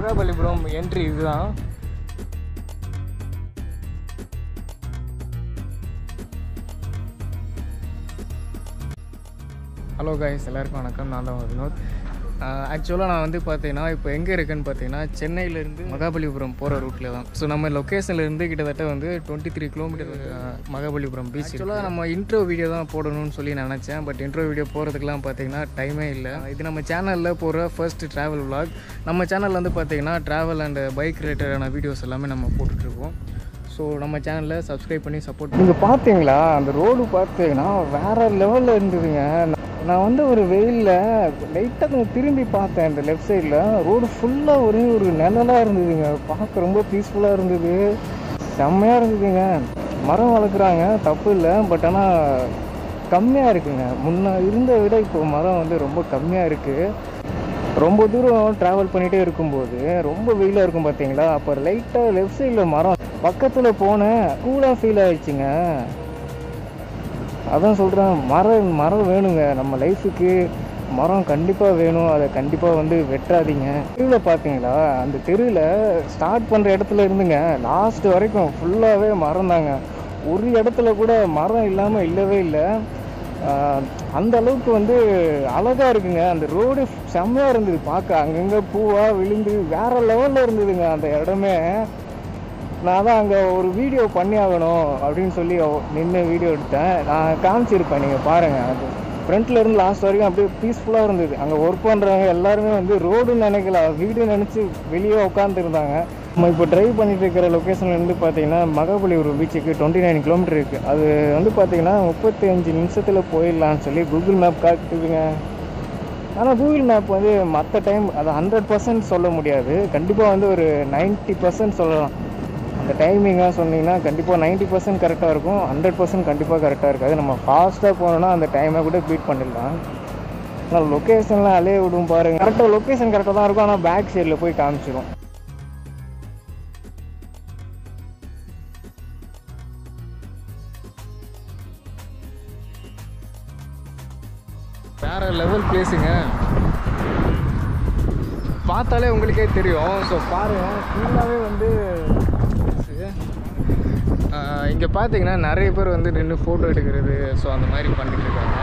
Mahabalipuram entry இதுதான் hello guys எல்லாருக்கும் வணக்கம் நான் தான் வினோத் ஆக்சுவலாக நான் வந்து பார்த்தீங்கன்னா இப்போ எங்கே இருக்கேன்னு பார்த்தீங்கன்னா சென்னையிலேருந்து மகாபலிபுரம் போகிற ரூட்டில் தான் ஸோ நம்ம லொக்கேஷன்லேருந்து கிட்டத்தட்ட வந்து twenty three kilometre Mahabalipuram beach ஆக்சுவலாக நம்ம இன்ட்ரோ வீடியோ தான் போடணும்னு சொல்லி நினச்சேன் பட் இன்ட்ரோ வீடியோ போகிறதுக்குலாம் பார்த்தீங்கன்னா டைமே இல்லை இது நம்ம சேனலில் போகிற ஃபர்ஸ்ட் ட்ராவல் vlog நம்ம சேனலில் வந்து பார்த்தீங்கன்னா ட்ராவல் அண்ட் பைக் ரிலேட்டடான வீடியோஸ் எல்லாமே நம்ம போட்டுட்ருக்கோம் ஸோ நம்ம சேனலில் சப்ஸ்கிரைப் பண்ணி சப்போர்ட் நீங்கள் பார்த்தீங்களா அந்த ரோடு பார்த்தீங்கன்னா வேறு லெவலில் இருந்ததுங்க நான் வந்து ஒரு வெயிலில் லைட்டாக கொஞ்சம் திரும்பி பார்த்தேன் இந்த லெஃப்ட் சைடில் ரோடு ஃபுல்லாக ஒரே ஒரு நிழலாக இருந்ததுங்க பார்க்க ரொம்ப பீஸ்ஃபுல்லாக இருந்தது செம்மையாக இருந்ததுங்க மரம் வளர்க்குறாங்க தப்பு இல்லை பட் ஆனால் கம்மியாக இருக்குங்க முன்ன இருந்த விட இப்போ மரம் வந்து ரொம்ப கம்மியாக இருக்குது ரொம்ப தூரம் ட்ராவல் பண்ணிகிட்டே இருக்கும்போது ரொம்ப வெயிலாக இருக்கும் பார்த்தீங்களா அப்போ லைட்டாக லெஃப்ட் சைடில் மரம் பக்கத்தில் போனேன் கூலாக ஃபீல் ஆயிடுச்சுங்க அதான் சொல்கிறேன் மரம் மரம் வேணுங்க நம்ம லைஃபுக்கு மரம் கண்டிப்பாக வேணும் அதை கண்டிப்பாக வந்து வெட்டாதீங்க தெருவில் பார்த்தீங்களா அந்த தெருவில் ஸ்டார்ட் பண்ணுற இடத்துல இருந்துங்க லாஸ்ட் வரைக்கும் ஃபுல்லாகவே மரம் தாங்க ஒரு இடத்துல கூட மரம் இல்லாமல் இல்லவே இல்லை ஆஹ் அந்த அளவுக்கு வந்து அழகா இருக்குங்க அந்த ரோடு செம்மையாக இருந்தது பார்க்க அங்கங்கே பூவாக விழுந்து வேற லெவலில் இருந்ததுங்க அந்த இடமே நான் தான் அங்கே ஒரு வீடியோ பண்ணி ஆகணும் அப்படின்னு சொல்லி நின்று வீடியோ எடுத்தேன் நான் காமிச்சிருப்பேன் நீங்கள் பாருங்கள் அது ஃப்ரண்ட்ல இருந்து லாஸ்ட் வரைக்கும் அப்படியே பீஸ்ஃபுல்லாக இருந்தது அங்கே ஒர்க் பண்ணுறவங்க எல்லாருமே வந்து ரோடுன்னு நினைக்கல வீடு நினச்சி வெளியே உட்காந்துருந்தாங்க நம்ம இப்போ டிரைவ் பண்ணிட்டு இருக்கிற லொக்கேஷன்ல இருந்து பார்த்தீங்கன்னா மகாபலிபுரம் பீச்சுக்கு டுவெண்ட்டி நைன் கிலோமீட்டர் இருக்குது அது வந்து பார்த்தீங்கன்னா முப்பத்தி அஞ்சு நிமிஷத்தில் போயிடலான்னு சொல்லி கூகுள் மேப் காட்டுதுங்க ஆனால் கூகுள் மேப் வந்து மற்ற டைம் அதை ஹண்ட்ரட் பர்சன்ட் சொல்ல முடியாது கண்டிப்பாக வந்து ஒரு 90% பர்சன்ட் சொல்லலாம் அந்த டைமிங்காக சொன்னீங்கன்னா கண்டிப்பாக 90% பர்சன்ட் கரெக்டாக இருக்கும் ஹண்ட்ரட் பர்சன்ட் கண்டிப்பாக கரெக்டாக இருக்காது நம்ம ஃபாஸ்ட்டாக போனோம்னா அந்த டைமை கூட பீட் பண்ணிடலாம் ஆனால் லொக்கேஷன்லாம் அலைய விடும் பாருங்க கரெக்டாக லொக்கேஷன் கரெக்டாக தான் இருக்கும் ஆனால் பேக் சைடில் போய் காமிச்சிடும் வேற லெவல் பிளேஸுங்க பார்த்தாலே உங்களுக்கே தெரியும் ஸோ பாருங்க ஃபுல்லாகவே வந்து இங்கே பார்த்தீங்கன்னா நிறைய பேர் வந்து நின்று ஃபோட்டோ எடுக்கிறது ஸோ அந்த மாதிரி பண்ணிட்டு இருக்காங்க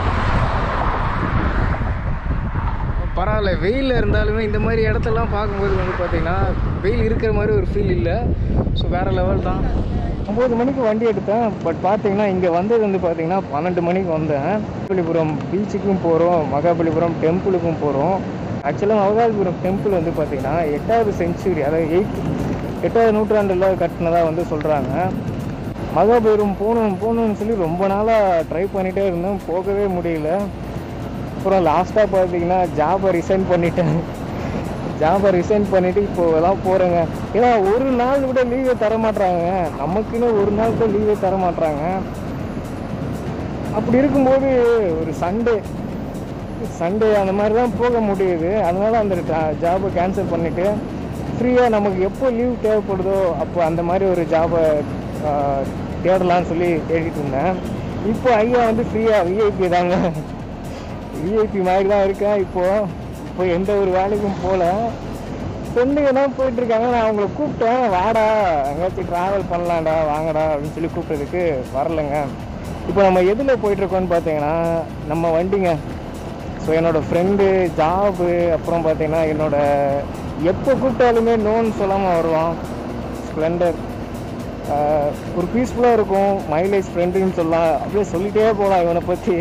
பரவாயில்ல வெயிலில் இருந்தாலுமே இந்த மாதிரி இடத்தெல்லாம் பார்க்கும்போது வந்து பார்த்தீங்கன்னா வெயில் இருக்கிற மாதிரி ஒரு ஃபீல் இல்லை ஸோ வேறு லெவல் தான் ஒம்பது மணிக்கு வண்டி எடுத்தேன் பட் பார்த்தீங்கன்னா இங்கே வந்தது வந்து பார்த்தீங்கன்னா பன்னெண்டு மணிக்கு வந்தேன் மகாபலிபுரம் பீச்சுக்கும் போகிறோம் மகாபலிபுரம் டெம்பிளுக்கும் போகிறோம் ஆக்சுவலாக மகாபலிபுரம் டெம்பிள் வந்து பார்த்தீங்கன்னா எட்டாவது செஞ்சுரி அதாவது எயிட் எட்டாவது நூற்றாண்டில் கட்டினதா வந்து சொல்கிறாங்க மகாபலிபுரம் போகணும் போகணும்னு சொல்லி ரொம்ப நாளாக ட்ரை பண்ணிகிட்டே இருந்தேன் போகவே முடியல அப்புறம் லாஸ்ட்டாக பார்த்தீங்கன்னா ஜாபை ரிசைன் பண்ணிட்டேன் ஜாபை ரிசைன் பண்ணிவிட்டு இப்போ எல்லாம் போகிறேங்க ஏன்னா ஒரு நாள் கூட லீவே தர மாட்றாங்க நமக்குன்னு ஒரு நாள் கூட லீவே தர மாட்றாங்க அப்படி இருக்கும்போது ஒரு சண்டே சண்டே அந்த மாதிரி தான் போக முடியுது அதனால அந்த ஜாபை கேன்சல் பண்ணிவிட்டு ஃப்ரீயாக நமக்கு எப்போ லீவ் தேவைப்படுதோ அப்போ அந்த மாதிரி ஒரு ஜாபை தேடலாம்னு சொல்லி தேடிட்டு இருந்தேன் இப்போ ஐயா வந்து ஃப்ரீயாக விஐபி தாங்க விஐபி மாதிரி தான் இருக்கேன் இப்போது இப்போ எந்த ஒரு வேலைக்கும் போகல ஃப்ரெண்டுங்க தான் போயிட்டுருக்காங்க நான் அவங்கள கூப்பிட்டேன் வாடா எங்கேயாச்சும் ட்ராவல் பண்ணலாம்டா வாங்கடா அப்படின்னு சொல்லி கூப்பிட்டதுக்கு வரலைங்க இப்போ நம்ம எதில் போயிட்டுருக்கோம்னு பார்த்தீங்கன்னா நம்ம வண்டிங்க ஸோ என்னோடய ஃப்ரெண்டு ஜாபு அப்புறம் பார்த்தீங்கன்னா என்னோட எப்போ கூப்பிட்டாலுமே நோன்னு சொல்லாமல் வருவான் ஸ்ப்ளெண்டர் ஒரு பீஸ்ஃபுல்லாக இருக்கும் மைலேஜ் ஃப்ரெண்டுன்னு சொல்லலாம் அப்படியே சொல்லிகிட்டே போகலாம் இவனை பற்றி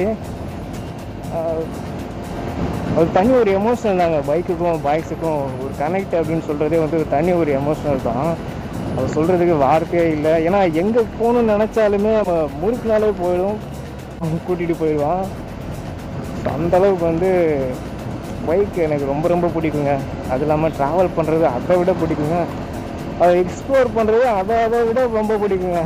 அது தனி ஒரு எமோஷனல் தாங்க பைக்குக்கும் பாய்ஸுக்கும் ஒரு கனெக்ட் அப்படின்னு சொல்கிறதே வந்து ஒரு தனி ஒரு எமோஷனல் தான் அது சொல்கிறதுக்கு வார்த்தையே இல்லை ஏன்னா எங்கே போகணும்னு நினச்சாலுமே நம்ம முறுக்குனாலே போயிடும் அவன் கூட்டிகிட்டு போயிடுவான் ஸோ அந்த அளவுக்கு வந்து பைக் எனக்கு ரொம்ப ரொம்ப பிடிக்குங்க அது இல்லாமல் ட்ராவல் பண்ணுறது அதை விட பிடிக்குங்க அதை எக்ஸ்ப்ளோர் பண்ணுறது அதை அதை விட ரொம்ப பிடிக்குங்க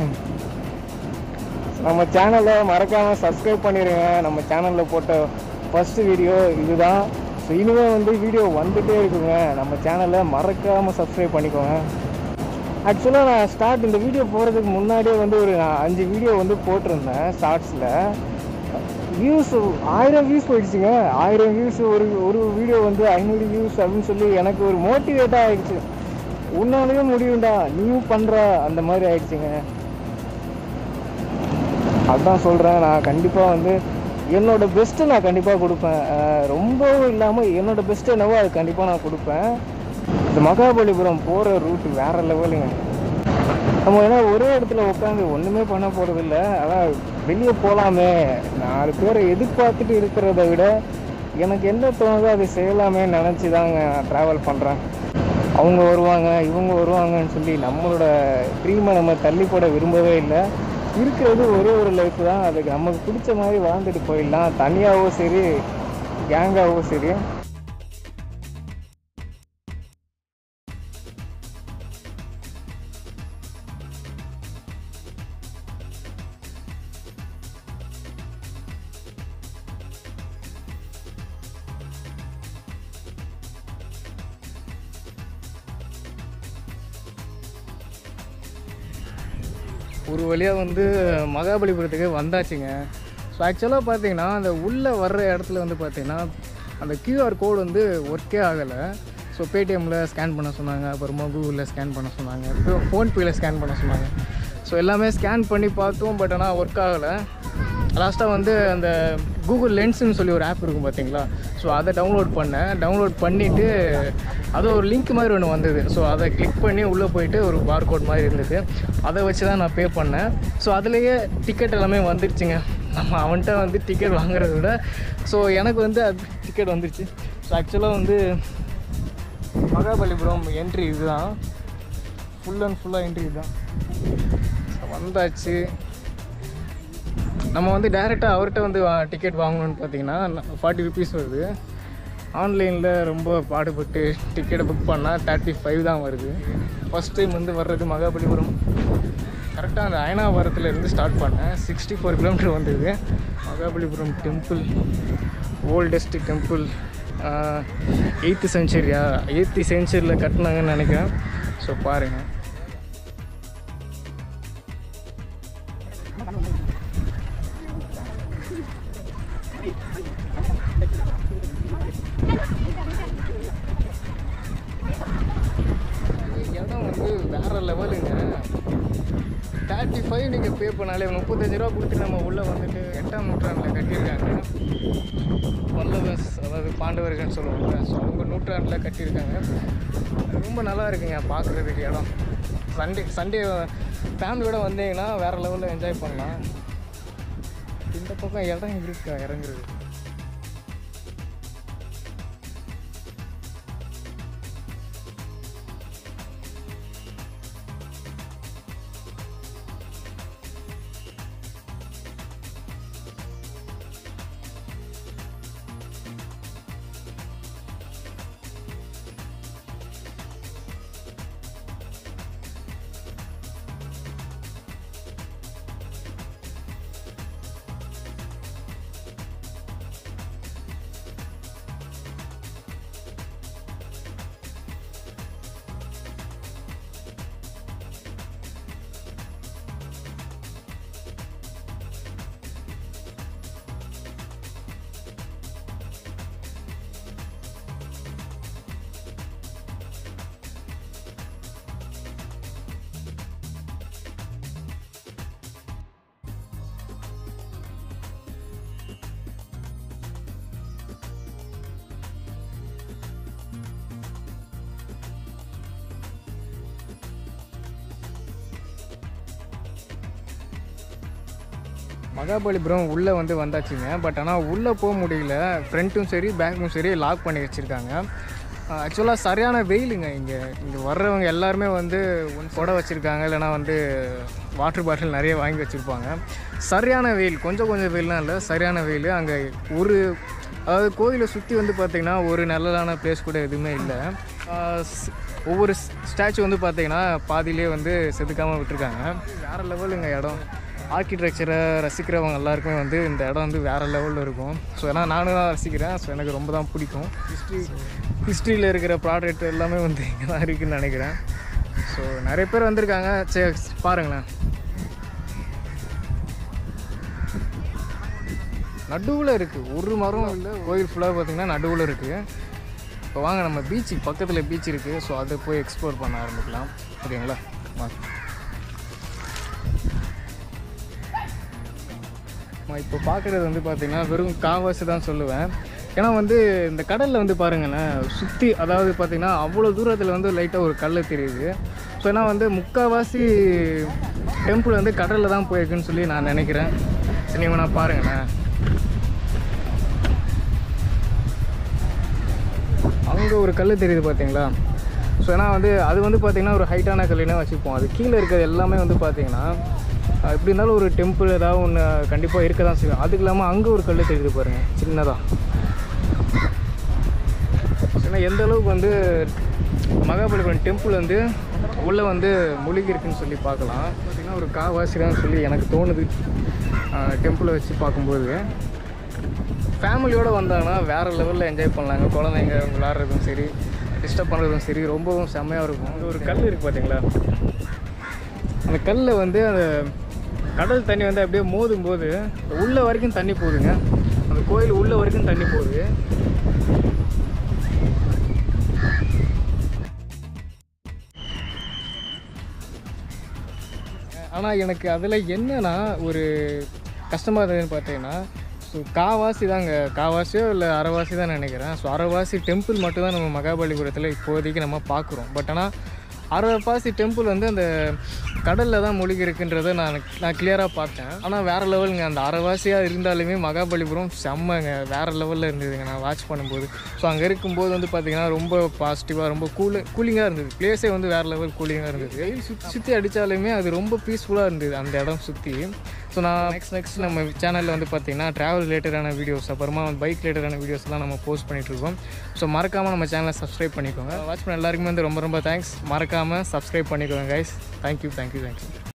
நம்ம சேனலை மறக்காமல் சப்ஸ்கிரைப் பண்ணிடுங்க நம்ம சேனலில் போட்ட ஃபஸ்ட்டு வீடியோ இதுதான் ஸோ இனிமேல் வந்து வீடியோ வந்துகிட்டே இருக்குங்க நம்ம சேனலை மறக்காமல் சப்ஸ்கிரைப் பண்ணிக்கோங்க ஆக்சுவலாக நான் ஸ்டார்ட் இந்த வீடியோ போகிறதுக்கு முன்னாடியே வந்து ஒரு நான் அஞ்சு வீடியோ வந்து போட்டிருந்தேன் ஷார்ட்ஸில் வியூஸ் ஆயிரம் வியூஸ் போயிடுச்சுங்க ஆயிரம் வியூஸ் ஒரு ஒரு வீடியோ வந்து ஐநூறு வியூஸ் அப்படின்னு சொல்லி எனக்கு ஒரு மோட்டிவேட்டாக ஆயிடுச்சு உன்னாலேயும் முடியும்டா நீயும் பண்ணுற அந்த மாதிரி ஆயிடுச்சுங்க அதான் சொல்கிறேன் நான் கண்டிப்பாக வந்து என்னோட பெஸ்ட்டு நான் கண்டிப்பாக கொடுப்பேன் அஹ் ரொம்பவும் இல்லாமல் என்னோட பெஸ்ட்டு என்னவோ அது கண்டிப்பாக நான் கொடுப்பேன் இந்த மகாபலிபுரம் போகிற ரூட் வேறு லெவலுங்க நம்ம ஏன்னா ஒரே இடத்துல உட்காந்து ஒன்றுமே பண்ண போகிறதில்ல அதான் வெளியே போகலாமே நாலு பேரை எதிர்பார்த்துட்டு இருக்கிறத விட எனக்கு என்ன தோணுதோ அதை செய்யலாமே நினச்சி தாங்க நான் ட்ராவல் பண்ணுறேன் அவங்க வருவாங்க இவங்க வருவாங்கன்னு சொல்லி நம்மளோட ட்ரீமை நம்ம தள்ளி போட விரும்பவே இல்லை இருக்கிறது ஒரே ஒரு லைஃப் தான் அதுக்கு நமக்கு பிடிச்ச மாதிரி வாழ்ந்துட்டு போயிடலாம் தனியாகவும் சரி கேங்காகவும் சரி ஒரு வழியாக வந்து மகாபலிபுரத்துக்கு வந்தாச்சுங்க ஸோ ஆக்சுவலாக பார்த்தீங்கன்னா அந்த உள்ளே வர்ற இடத்துல வந்து பார்த்தீங்கன்னா அந்த கியூஆர் கோடு வந்து ஒர்க்கே ஆகலை ஸோ பேடிஎம்மில் ஸ்கேன் பண்ண சொன்னாங்க அப்புறமா கூகுளில் ஸ்கேன் பண்ண சொன்னாங்க இப்போ ஃபோன்பேயில் ஸ்கேன் பண்ண சொன்னாங்க ஸோ எல்லாமே ஸ்கேன் பண்ணி பார்த்தோம் பட் ஆனால் ஒர்க் ஆகலை லாஸ்ட்டாக வந்து அந்த கூகுள் லென்ஸ்னு சொல்லி ஒரு ஆப் இருக்கும் பார்த்தீங்களா ஸோ அதை டவுன்லோட் பண்ணேன் டவுன்லோட் பண்ணிவிட்டு அது ஒரு லிங்க் மாதிரி ஒன்று வந்தது ஸோ அதை கிளிக் பண்ணி உள்ளே போயிட்டு ஒரு பார் கோட் மாதிரி இருந்தது அதை வச்சு தான் நான் பே பண்ணேன் ஸோ அதுலேயே டிக்கெட் எல்லாமே வந்துருச்சுங்க நம்ம அவன்கிட்ட வந்து டிக்கெட் வாங்குறத விட ஸோ எனக்கு வந்து அது டிக்கெட் வந்துருச்சு ஸோ ஆக்சுவலாக வந்து மகாபலிபுரம் என்ட்ரி இதுதான் ஃபுல் அண்ட் ஃபுல்லாக என்ட்ரி இதுதான் So, வந்தாச்சு நம்ம வந்து டைரெக்டாக அவர்கிட்ட வந்து டிக்கெட் வாங்கணும்னு பார்த்தீங்கன்னா ஃபார்ட்டி ருபீஸ் வருது ஆன்லைனில் ரொம்ப பாடுபட்டு டிக்கெட்டை புக் பண்ணால் தேர்ட்டி ஃபைவ் தான் வருது ஃபஸ்ட் டைம் வந்து வர்றது மகாபலிபுரம் கரெக்டாக அந்த அயனாவரத்தில் இருந்து ஸ்டார்ட் பண்ணேன் சிக்ஸ்டி ஃபோர் கிலோமீட்டர் வந்தது Mahabalipuram temple oldest temple eighth செஞ்சுரியா எயித்து செஞ்சுரியில் கட்டினாங்கன்னு நினைக்கிறேன் ஸோ பாருங்கள் இடம் வந்து வேற லெவலுங்க தேர்ட்டி ஃபைவ் நீங்கள் பே பண்ணாலே முப்பத்தஞ்சு ரூபா கொடுத்து நம்ம உள்ளே வந்துட்டு எட்டாம் நூற்றாண்டில் கட்டியிருக்காங்க பல்லவஸ் அதாவது பாண்டவர்கள்னு சொல்லுவாங்க ஸோ அவங்க நூற்றாண்டில் கட்டியிருக்காங்க ரொம்ப நல்லா இருக்குங்க பார்க்குறதுக்கு இடம் சண்டே சண்டே ஃபேமிலியோட வந்தீங்கன்னா வேறு லெவலில் என்ஜாய் பண்ணலாம் இந்த பக்கம் இடம் இருக்கா இறங்குறது மகாபலிபுரம் உள்ளே வந்து வந்தாச்சுங்க பட் ஆனால் உள்ளே போக முடியல ஃப்ரண்ட்டும் சரி பேக்கும் சரி லாக் பண்ணி வச்சுருக்காங்க ஆக்சுவலாக சரியான வெயிலுங்க இங்கே இங்கே வர்றவங்க எல்லாருமே வந்து ஒன் கொடை வச்சுருக்காங்க இல்லைனா வந்து வாட்டர் பாட்டில் நிறைய வாங்கி வச்சுருப்பாங்க சரியான வெயில் கொஞ்சம் கொஞ்சம் வெயில்லாம் இல்லை சரியான வெயில் அங்கே ஒரு அதாவது கோயிலை சுற்றி வந்து பார்த்திங்கன்னா ஒரு நல்லதான பிளேஸ் கூட எதுவுமே இல்லை ஆஹ் ஸ்- ஒவ்வொரு ஸ்டாச்சு வந்து பார்த்திங்கன்னா பாதியிலே வந்து செதுக்காமல் விட்டுருக்காங்க வேறு லெவலுங்க இடம் ஆர்கிடெக்சரை ரசிக்கிறவங்க எல்லாருக்குமே வந்து இந்த இடம் வந்து வேறு லெவலில் இருக்கும் ஸோ ஏன்னா நானும் தான் ரசிக்கிறேன் ஸோ எனக்கு ரொம்ப தான் பிடிக்கும் ஹிஸ்ட்ரி ஹிஸ்ட்ரியில் இருக்கிற ப்ராடக்ட் எல்லாமே வந்து இங்கே தான் இருக்குதுன்னு நினைக்கிறேன் ஸோ நிறைய பேர் வந்திருக்காங்க சரி பாருங்களேன் நடுவில் இருக்குது ஒரு மரம் இல்லை கோயில் ஃபுல்லாக பார்த்தீங்கன்னா நடுவில் இருக்குது இப்போ வாங்க நம்ம பீச்சுக்கு பக்கத்தில் பீச் இருக்குது ஸோ அதை போய் எக்ஸ்ப்ளோர் பண்ண ஆரம்பிக்கலாம் ஓகேங்களா வாங்க நான் இப்போ பார்க்குறது வந்து பார்த்தீங்கன்னா வெறும் காவாசி தான் சொல்லுவேன் ஏன்னா வந்து இந்த கடலில் வந்து பாருங்களேன் சுற்றி அதாவது பார்த்தீங்கன்னா அவ்வளோ தூரத்தில் வந்து லைட்டாக ஒரு கல் தெரியுது ஸோ ஏன்னா வந்து முக்கால்வாசி டெம்பிள் வந்து கடலில் தான் போயிருக்குன்னு சொல்லி நான் நினைக்கிறேன் சரி நீங்கள் நான் பாருங்களேன் அங்கே ஒரு கல் தெரியுது பார்த்தீங்களா ஸோ ஏன்னா வந்து அது வந்து பார்த்தீங்கன்னா ஒரு ஹைட்டான கல்லுனே வச்சுப்போம் அது கீழே இருக்கிறது எல்லாமே வந்து பார்த்தீங்கன்னா அஹ் எப்படி இருந்தாலும் ஒரு டெம்பிள் ஏதாவது ஒன்று கண்டிப்பாக இருக்க தான் செய்யும் அதுக்கு இல்லாமல் அங்கே ஒரு கல் தெரியுது பாருங்கள் சின்னதாக ஏன்னா எந்த அளவுக்கு வந்து மகாபலிபுரம் டெம்பிள் வந்து உள்ளே வந்து மூலிகை இருக்குன்னு சொல்லி பார்க்கலாம் பார்த்தீங்கன்னா ஒரு காவாசிரான்னு சொல்லி எனக்கு தோணுது டெம்பிளை வச்சு பார்க்கும்போது ஃபேமிலியோடு வந்தாங்கன்னா வேறு லெவலில் என்ஜாய் பண்ணலாங்க குழந்தைங்க விளாட்றதும் சரி டிஸ்டர்ப் பண்ணுறதும் சரி ரொம்பவும் செம்மையாக இருக்கும் அங்கே ஒரு கல் இருக்குது பார்த்தீங்களா அந்த கல்லில் வந்து அந்த கடல் தண்ணி வந்து அப்படியே மோதும் போது உள்ள வரைக்கும் தண்ணி போகுதுங்க அந்த கோயில் உள்ள வரைக்கும் தண்ணி போகுது ஆனால் எனக்கு அதில் என்னன்னா ஒரு கஷ்டமாக இருந்ததுன்னு பார்த்தீங்கன்னா ஸோ காவாசி தாங்க காவாசியோ இல்லை அரைவாசி தான் நினைக்கிறேன் ஸோ அரைவாசி டெம்பிள் மட்டும் தான் நம்ம மகாபலிபுரத்தில் இப்போதைக்கு நம்ம பார்க்குறோம் பட் ஆனால் அரைவாசி டெம்பிள் வந்து அந்த கடலில் தான் மூழ்கி இருக்குன்றதை நான் நான் கிளியராக பார்த்தேன் ஆனால் வேறு லெவலுங்க அந்த அரைவாசியாக இருந்தாலுமே மகாபலிபுரம் செம்மங்க வேறு லெவலில் இருந்ததுங்க நான் வாட்ச் பண்ணும்போது ஸோ அங்கே இருக்கும்போது வந்து பார்த்திங்கன்னா ரொம்ப பாசிட்டிவாக ரொம்ப கூலு கூலிங்காக இருந்தது பிளேஸே வந்து வேறு லெவல் கூலிங்காக இருந்தது வெயில் சுற்றி சுற்றி அடித்தாலுமே அது ரொம்ப பீஸ்ஃபுல்லாக இருந்தது அந்த இடம் சுற்றி ஸோ நான் நெக்ஸ்ட் நெக்ஸ்ட் நம்ம சேனலில் வந்து பார்த்திங்கன்னா ட்ராவல் ரிலேட்டடான வீடியோஸ் அப்புறமா பைக் ரிலேட்டடான வீடியோஸ்லாம் நம்ம போஸ்ட் பண்ணிகிட்ருக்கோம் ஸோ மறக்காமல் நம்ம சேனலை சப்ஸ்கிரைப் பண்ணிக்கோங்க வாட்ச் பண்ண எல்லாருக்குமே வந்து ரொம்ப ரொம்ப தேங்க்ஸ் மறக்காமல் சப்ஸ்கிரைப் பண்ணிக்கோங்க கைஸ் தேங்க்யூ தேங்க்யூ தேங்க்யூ